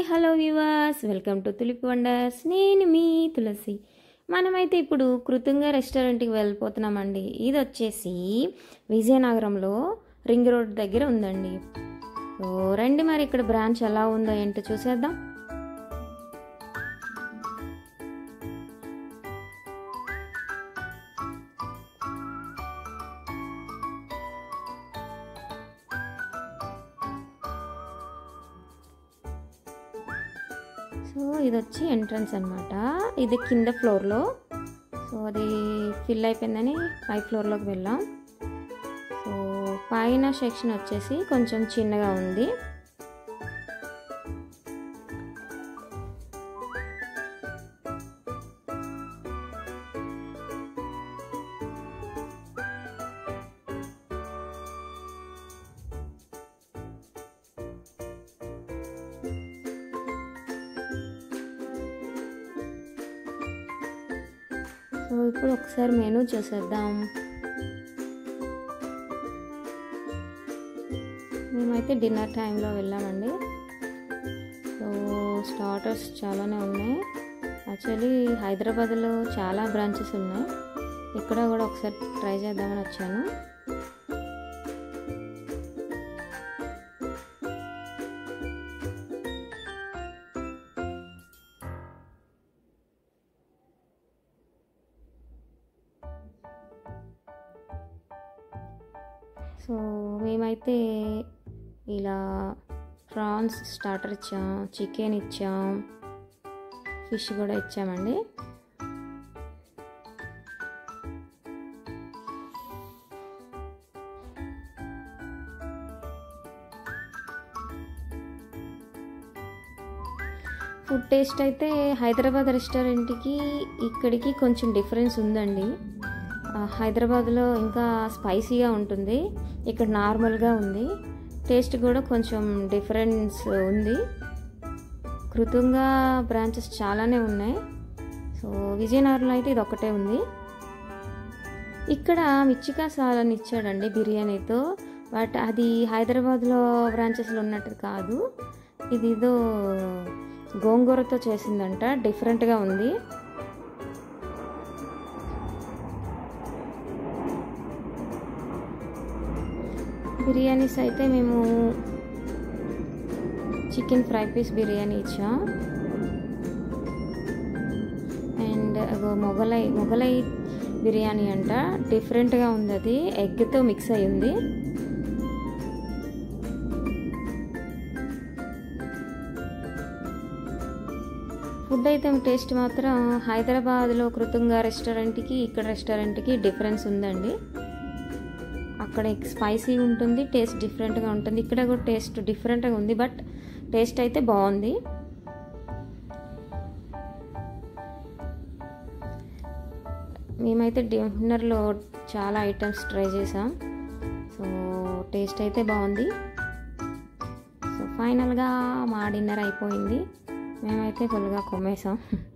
hello వివాస్ welcome to tulip wonders నేను మీ తులసి మనమైతే ఇప్పుడు కృతంగా రెస్టారెంట్కి వెళ్ళిపోతున్నామండి ఇది వచ్చేసి విజయనగరంలో రింగ్ రోడ్ దగ్గర ఉందండి సో రండి మరి ఇక్కడ బ్రాంచ్ ఎలా ఉందో ఏంటో చూసేద్దాం సో ఇది వచ్చి ఎంట్రన్స్ అనమాట ఇది కింద ఫ్లోర్లో సో అది ఫిల్ అయిపోయిందని పై ఫ్లోర్లోకి వెళ్ళాం సో పైన సెక్షన్ వచ్చేసి కొంచెం చిన్నగా ఉంది సో ఇప్పుడు ఒకసారి మెనూ చూసేద్దాం మేమైతే డిన్నర్ టైంలో వెళ్ళామండి సో స్టార్టర్స్ చాలానే ఉన్నాయి యాక్చువల్లీ హైదరాబాద్లో చాలా బ్రాంచెస్ ఉన్నాయి ఇక్కడ కూడా ఒకసారి ట్రై చేద్దామని వచ్చాను సో మేమైతే ఇలా ప్రాన్స్ స్టార్టర్ ఇచ్చాం చికెన్ ఇచ్చాం ఫిష్ కూడా ఇచ్చామండి ఫుడ్ టేస్ట్ అయితే హైదరాబాద్ రెస్టారెంట్కి ఇక్కడికి కొంచెం డిఫరెన్స్ ఉందండి హైదరాబాద్లో ఇంకా స్పైసీగా ఉంటుంది ఇక్కడ నార్మల్గా ఉంది టేస్ట్ కూడా కొంచెం డిఫరెన్స్ ఉంది కృతంగా బ్రాంచెస్ చాలానే ఉన్నాయి సో విజయనగరంలో అయితే ఇది ఒక్కటే ఉంది ఇక్కడ మిర్చికా సాలని ఇచ్చాడండి బిర్యానీతో బట్ అది హైదరాబాద్లో బ్రాంచెస్లో ఉన్నట్టు కాదు ఇది ఏదో గోంగూరతో చేసిందంట డిఫరెంట్గా ఉంది బిర్యానీస్ అయితే మేము చికెన్ ఫ్రై పీస్ బిర్యానీ ఇచ్చాం అండ్ మొగలై మొగలై బిర్యానీ అంట డిఫరెంట్గా ఉంది అది ఎగ్తో మిక్స్ అయి ఉంది ఫుడ్ ఐటమ్ టేస్ట్ మాత్రం హైదరాబాద్లో కృతంగా రెస్టారెంట్కి ఇక్కడ రెస్టారెంట్కి డిఫరెన్స్ ఉందండి అక్కడ స్పైసీ ఉంటుంది టేస్ట్ డిఫరెంట్గా ఉంటుంది ఇక్కడ కూడా టేస్ట్ డిఫరెంట్గా ఉంది బట్ టేస్ట్ అయితే బాగుంది మేమైతే డిన్నర్లో చాలా ఐటమ్స్ ట్రై చేసాం సో టేస్ట్ అయితే బాగుంది సో ఫైనల్గా మా డిన్నర్ అయిపోయింది మేమైతే ఫుల్గా కొమ్మేసాం